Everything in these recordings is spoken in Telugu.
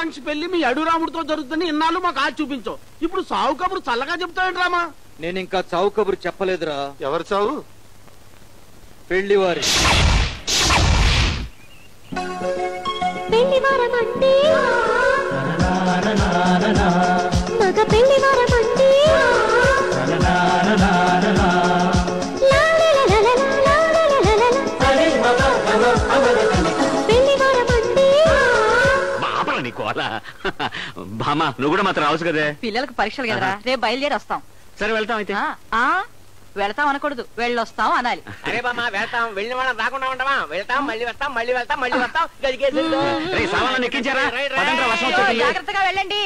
మనిషి పెళ్లి మీ అడురాముడితో జరుగుతుంది ఇన్నాళ్ళు మాకు ఆచి చూపించవు ఇప్పుడు సావు కబురు చల్లగా చెప్తాడు రామా నేను ఇంకా చావు కబురు చెప్పలేదురా ఎవరు చావు పెళ్లి వారి పెళ్లి వరమంటే మగ పెళ్లి వరమంటే పెళ్లి వరమంటే బాపరా నీ కోల బామ్మ నువ్వు కూడా మాత్రం రావచ్చు కదే పిల్లలకు పరీక్షలు కదరా రేపు బయలుదేరి వస్తాం సరే వెళ్తాం అయితే ఆ, ఆ, వెళతాం అనకూడదు వెళ్ళొస్తాం అనాలి అరే బామ్మ వెళ్తాం వెళ్ళిన వాళ్ళం రాకుండా ఉంటామా వెళ్తాం మళ్ళీ వస్తాం మళ్ళీ వెళ్తాం మళ్ళీ వస్తాం గదికేసి రే సామాన్లు ఎక్కించారా పదండ్రా, వర్షం అయ్యో, వచ్చేది జాగ్రత్తగా వెళ్ళండి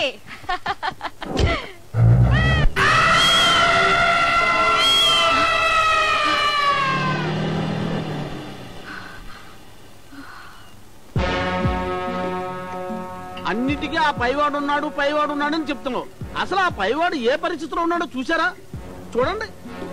అన్నిటికీ ఆ పైవాడు ఉన్నాడు పైవాడు ఉన్నాడు అని చెప్తున్నావు అసలు ఆ పైవాడు ఏ పరిస్థితిలో ఉన్నాడో చూసారా చూడండి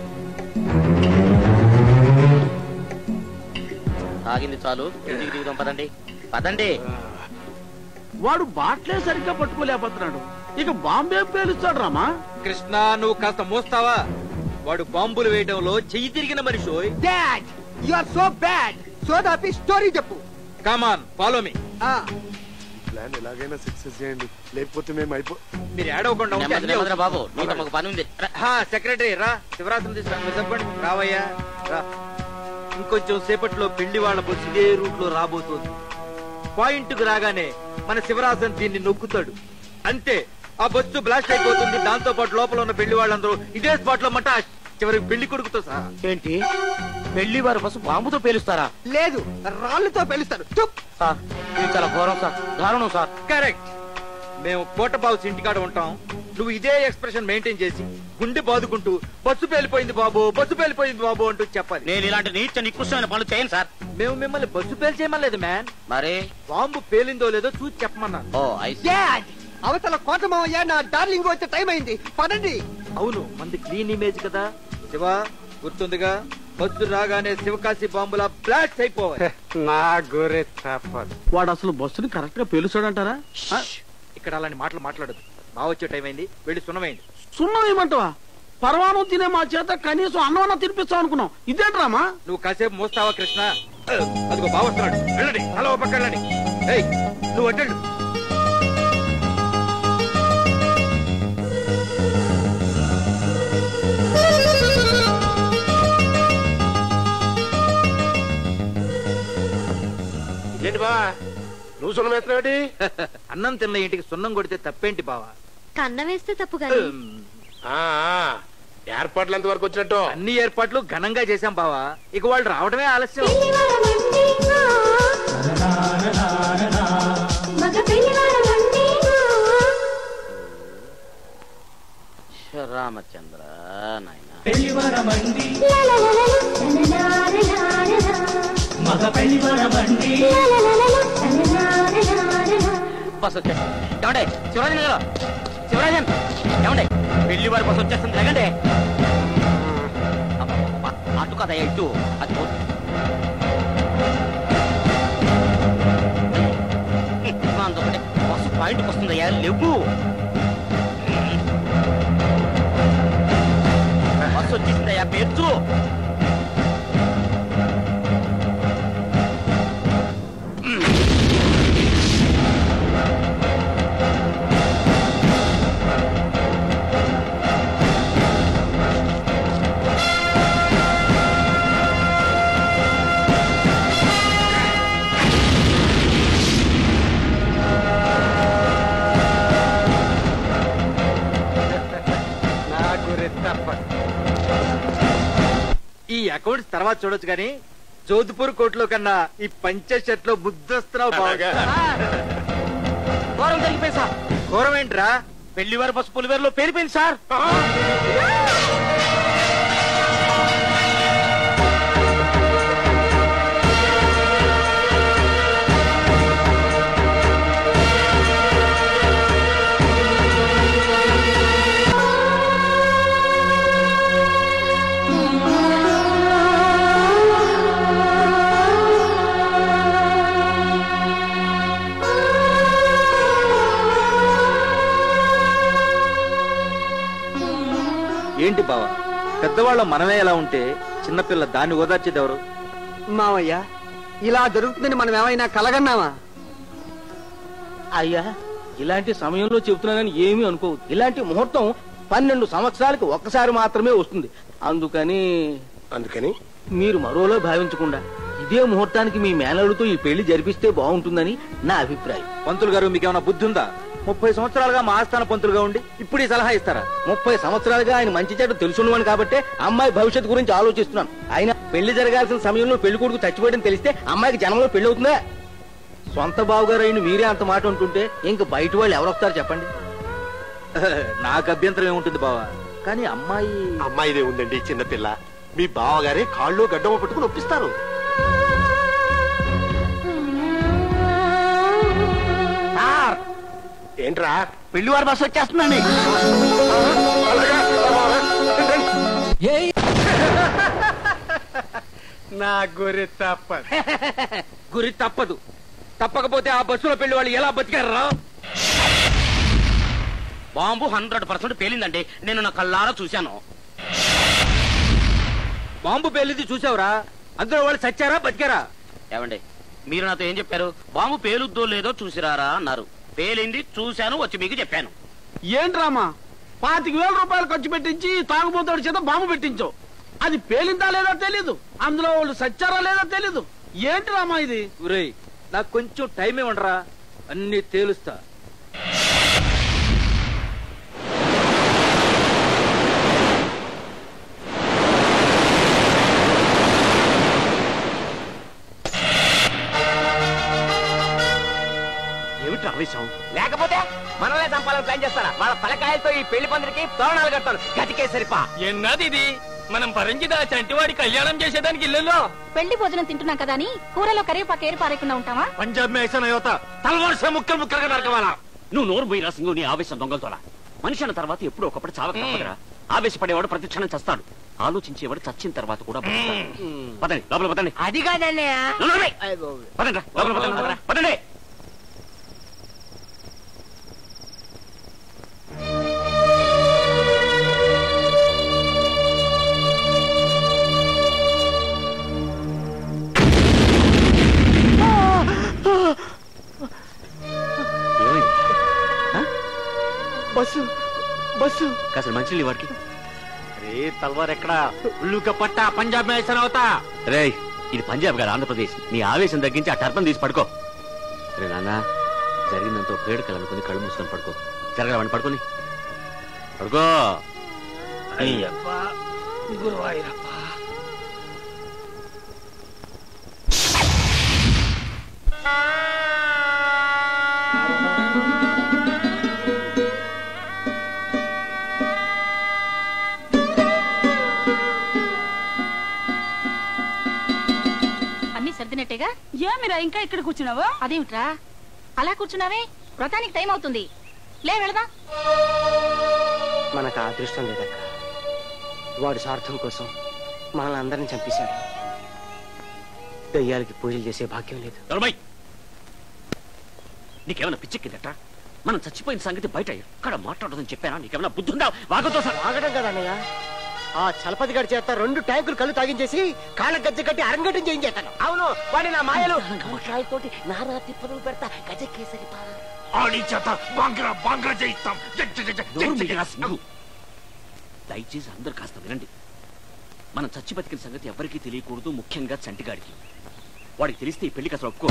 ఆగింది చాలు ఇంటికి దిగుదాం పదండి పదండి వాడు బాట్లే సరిగ్గా పట్టుకోలేకపోతున్నాడు ఇక బాంబే పేలుస్తాడు రామా కృష్ణ నువ్వు కాస్త మోస్తావా వాడు బాంబులు వేయడంలో చెయ్యి తిరిగిన మనిషి dad you are so bad so దాపి స్టోరీ చెప్పు కామాన్ ఫాలో మీ ప్లాన్ ఎలాగైనా సక్సెస్ చేయండి లేకపోతే మేము అయిపో మీరు ఏడవకుండా ఉంటే నెమ్మది అన్నీ నెమ్మదిరా అవుతాయి. బాబు నీతో ఒక పని ఉంది రా. హా, సెక్రటరీ రా శివరాత్రి తీసుకురా మీరు చెప్పండి రావయ్యా రా ఇంకొంచెం సేపట్లో పెళ్లి వాళ్ళ బస్సు ఇదే రూట్ లో రాబోతోంది పాయింట్ కు రాగానే మన శివరాజన్ దీన్ని నొక్కుతాడు అంతే ఆ బస్సు బ్లాస్ట్ అయిపోతుంది దాంతో పాటు లోపల ఉన్న పెళ్లి వాళ్ళందరూ ఇదే స్పాట్ లో మట చివరికి పెళ్లి కొడుకుతో సహా ఏంటి పెళ్లి వారి బస్సు బాంబుతో పేలుస్తారా లేదు రాళ్ళతో పెలుస్తారు చుప్ సార్ ఇది చాలా ఘోరం సార్ దారుణం సార్ కరెక్ట్ మేము కోటబాబు ఇంటికాడ ఉంటాం నువ్వు ఇదే ఎక్స్ప్రెషన్ మెయింటైన్ చేసి గుండె బాదుకుంటూ బస్సు పేలిపోయింది బాబు బస్సు పేలిపోయింది బాబు అంటూ చెప్పాలి నేను ఇలాంటి నీచ నికృష్టమైన పనులు చేయను సార్ మేము మిమ్మల్ని బస్సు పేలి చేయమలేదు మ్యాన్ మరి బాంబు పేలిందో లేదో చూసి చెప్పమన్నాను ఓ ఐ డాడ్ అవతల కోటమావయ్య నా డార్లింగ్ వచ్చే టైం అయింది పదండి అవును మంది క్లీన్ ఇమేజ్ కదా శివ గుర్తుందిగా బస్సు రాగానే శివకాశి బాంబులా బ్లాస్ట్ అయిపోవాలి నా గోరే తప్పదు వాడు అసలు బస్సుని కరెక్ట్ గా పేలుస్తాడంటారా ఆ, ఇక్కడ అలాంటి మాటలు మాట్లాడదు బాగా వచ్చే టైం అయింది వెళ్ళి సున్నమైంది సున్నం ఏమంటావా పరమాణం తినే మా చేత కనీసం అన్నమన్నా తినిపిస్తాం అనుకున్నాం ఇదేంట్రామా నువ్వు కాసేపు మోస్తావా కృష్ణ అదిగో బావ వస్తున్నాడు వెళ్ళండి అలా ఓ పక్క వెళ్ళండి ఏయ్ నువ్వు అడ్డండు ఏంటి బా నువ్వు సున్నం వేస్తున్నావు అన్నం తిన్న ఇంటికి సున్నం కొడితే తప్పేంటి బావా కన్న వేస్తే తప్పు కానీ ఏర్పాట్లు ఎంత వరకు వచ్చినట్టు అన్ని ఏర్పాట్లు ఘనంగా చేశాం బావా ఇక వాళ్ళు రావడమే ఆలస్యం పెళ్లి వరమంటే మగ పెళ్లి వరమంటే రామచంద్ర నాయన బస్ వచ్చేస్తుంది ఏమండే శివరాజన్ గారు శివరాజన్ ఏమండే పెళ్లి వారి బస్ వచ్చేస్తుంది లేకండి అబ్బబ్బబ్బ, అటు కదా ఇటు అది పో- హ్మ్, అందుకనే బస్సు పాయింట్కి వస్తుందయ్యా లేవు బస్సు వచ్చేసిందయ్యా పేర్చు నా గోరే తప్పదు ఈ అకౌంట్స్ తర్వాత చూడొచ్చు కానీ జోధ్పూర్ కోర్టులో కన్నా ఈ పంచ షర్ట్ లో ముద్దస్తున్నావు బాగా ఘోరం జరిగిపోయింది సార్ ఘోరం ఏంట్రా పెళ్లి వారి బస్సు పులివేరులో పేరిపోయింది సార్ ఆ ఏంటి బావ పెద్దవాళ్ళం మనమే ఎలా ఉంటే చిన్నపిల్ల దాన్ని ఓదార్చేది ఎవరు మావయ్య ఇలా జరుగుతుందని మనం ఏమైనా కలగన్నామా అయ్యా ఇలాంటి సమయంలో చెబుతున్నానని ఏమీ అనుకోవద్దు ఇలాంటి ముహూర్తం పన్నెండు సంవత్సరాలకి ఒక్కసారి మాత్రమే వస్తుంది అందుకని అందుకని మీరు మరోలో భావించకుండా ఇదే ముహూర్తానికి మీ మేనలుతో ఈ పెళ్లి జరిపిస్తే బాగుంటుందని నా అభిప్రాయం పంతులు గారు మీకు ఏమైనా బుద్ధి ఉందా ముప్పై సంవత్సరాలుగా మా ఆస్థాన పంతులుగా ఉండి ఇప్పుడు ఈ సలహా ఇస్తారా ముప్పై సంవత్సరాలుగా ఆయన మంచి చెడు తెలుసున్నవాడు కాబట్టి అమ్మాయి భవిష్యత్తు గురించి ఆలోచిస్తున్నాను ఆయన పెళ్లి జరగాల్సిన సమయంలో పెళ్లి కొడుకు చచ్చిపోయడం తెలిస్తే అమ్మాయికి జనంలో పెళ్లి అవుతుందా సొంత బావగారు అయిన మీరే అంత మాట ఉంటుంటే ఇంక బయట వాళ్ళు ఎవరు వస్తారు చెప్పండి నాకు అభ్యంతరం ఏముంటుంది బావా కానీ అమ్మాయి అమ్మాయిదే ఉందండి చిన్నపిల్ల మీ బావగారే కాళ్ళు గడ్డమ పట్టుకుని ఒప్పిస్తారు సార్ ఏంట్రా పెళ్లి వారి బస్సు వచ్చేస్తుందండి అలాగా? నా గురి తప్ప గురి తప్పదు తప్పకపోతే ఆ బస్సులో పెళ్లి వాళ్ళు ఎలా బతికారా బాంబు హండ్రెడ్ పర్సెంట్ పేలిందండి నేను నా కళ్ళారా చూశాను బాంబు పేలింది చూసావురా అందులో వాళ్ళు చచ్చారా బతికారా ఏమండి మీరు నాతో ఏం చెప్పారు బాంబు పేలుద్దో లేదో చూసిరారా అన్నారు పేలింది చూశాను వచ్చి మీకు చెప్పాను ఏంట్రామా పాతిక వేల రూపాయలు ఖర్చు పెట్టించి తాగుబోతాడు చేత బాంబు పెట్టించావు అది పేలిందా లేదో తెలీదు అందులో వాళ్ళు సచ్చారా లేదో తెలీదు ఏంటి రామా ఇది ఒరేయ్ నాకు కొంచెం టైం ఇవ్వండిరా అన్ని తేలుస్తా ఏమిటి ఆవేశం లేకపోతే మనల్ని చంపాలని ప్లాన్ చేస్తారా వాళ్ళ తలకాయలతో ఈ పెళ్లి పందిరికి తోరణాలు కడతారు గతికే సరిపా ఎన్నది ఇది మనం పరంజిదా చంటివాడి కళ్యాణం చేసేదానికి ఇల్లులో పెళ్లి భోజనం తింటున్నాం కదా అని కూరలో కరివేపాకు ఏరు పారేకుండా ఉంటావా పంజాబ్ में ऐसा नहीं होता తలవారు ముక్కలు ముక్కలుగా నరకవాలా నువ్వు నోరు పోయి రాసింగు నీ ఆవేశం దొంగలతోలా మనిషి అన్న తర్వాత ఎప్పుడో ఒకప్పుడు చావక తప్పదురా ఆవేశపడేవాడు ప్రతి క్షణం చస్తాడు ఆలోచించేవాడు చచ్చిన తర్వాత కూడా బతుకుతాడు. పదండి లోపల పదండి అది కాదన్నయ్య నువ్వు నోరు మూయ్. పదండి రా, లోపల పదండి పదండి ఏమైంది బస్సు బస్సు కాస్త మంచి వాడికి అరే తల్వార్ ఎక్కడా ఉల్లు పట్టా పంజాబ్ में ऐसा नहीं होता రేయ్ ఇది పంజాబ్ గారు ఆంధ్రప్రదేశ్ నీ ఆవేశం తగ్గించి ఆ టర్పం తీసి పడుకో రే నాన్న జరిగినంత పేడుకలు అనుకుని కళ్ళు మూసుకొని పడుకో జరగవండి పడుకొని పడుకో అన్ని సర్దినట్టేగా ఏమిరా ఇంకా ఇక్కడ కూర్చున్నావు అదేమిట్రా అలా కూర్చున్నావే వ్రతానికి టైం అవుతుంది లే వెళదాం మనకు ఆ అదృష్టం లేదక్క వాడు స్వార్థం కోసం మనల్ని అందరిని చంపేశాడు దయ్యాలకి పూజలు చేసే భాగ్యం లేదు దొరబాయ్ నీకేమైనా పిచ్చెక్కిందట మనం చచ్చిపోయిన సంగతి బయట ఎక్కడ మాట్లాడదని చెప్పానా నీకేమైనా బుద్ధి ఉందా వాగతో సహా ఆగడం కదా అన్నయ్య ఆ చలపతి గడి చేత రెండు ట్యాంకులు కళ్ళు తాగించేసి కాళ్ళ గజ్జ కట్టి అరంగటం చేయించేస్తాను అవును వాడి నా మాయలు కమషాలతోటి నానా తిప్పలు పెడతా గజ కేసరి ఆడి చేత బాంగ్రా బాంగ్రా చేయిస్తాం నోరు మీయరా సింగు. దయచేసి అందరు కాస్త వినండి మనం చచ్చి బతికిన సంగతి ఎవరికీ తెలియకూడదు ముఖ్యంగా చంటిగాడికి వాడికి తెలిస్తే ఈ పెళ్లికి అసలు ఒప్పుకో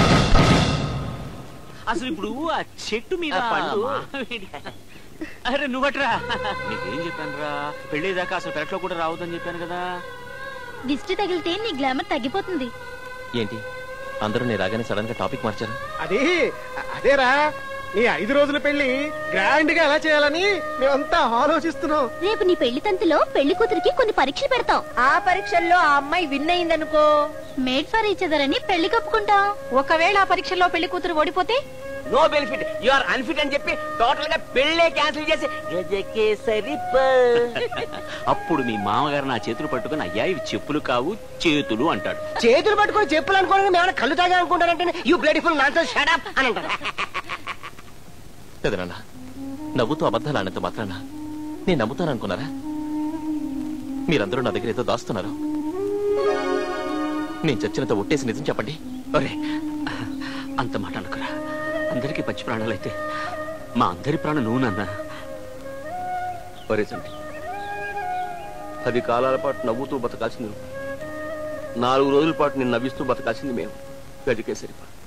అసలు ఇప్పుడు ఆ చెట్టు మీద ఆ పండు. అరే నువ్వట్రా నీకేం చెప్పాను రా పెళ్ళేదాకా అసలు పెరట్లో కూడా రావద్దని చెప్పాను కదా దిష్టి తగిలితే నీ గ్లామర్ తగ్గిపోతుంది ఏంటి అందరూ నేను రాగానే సడన్ గా టాపిక్ మార్చారు అది అదేరా ఈ ఐదు రోజుల పెళ్లి గ్రాండ్ గా ఎలా చేయాలని మేమంతా ఆలోచిస్తున్నాం రేపు నీ పెళ్లి తంతులో పెళ్లి కూతురికి కొన్ని పరీక్షలు పెడతాం ఆ పరీక్షల్లో ఆ అమ్మాయి విన్ అయిందనుకో మేడ్ ఫర్ ఈచ్ అదర్ అని పెళ్లి కప్పుకుంటాం ఒకవేళ ఆ పరీక్షల్లో పెళ్లి కూతురు ఓడిపోతే no benefit you are unfit అని చెప్పి టోటల్ గా పెళ్ళే క్యాన్సిల్ చేసి గజకే సరిపా అప్పుడు మీ మామగారు నా చేతులు పట్టుకుని అయ్యా ఇవి చెప్పులు కావు చేతులు అంటాడు చేతులు పట్టుకొని చెప్పులు అనుకోవడానికి మేమైనా కళ్ళు తాగా అనుకుంటానంటే యూ బ్యూటిఫుల్ నాన్సెన్స్ షట్ అని అంటారు కదా నాన్న నవ్వుతూ అబద్ధాలు అన్నంత మాత్రాన నేను నమ్ముతాను అనుకున్నారా మీరందరూ నా దగ్గర ఏదో దాస్తున్నారు నేను చచ్చినంత ఒట్టేసి నిజం చెప్పండి ఒరే అంత మాట అనుకురా అందరికీ పచ్చి ప్రాణాలైతే మా అందరి ప్రాణం నువ్వు నాన్న ఒరే సంటి పది కాలాల పాటు నవ్వుతూ బతకాల్సింది నువ్వు నాలుగు రోజుల పాటు నేను నవ్విస్తూ బతకాల్సింది మేము గదికే సరిపా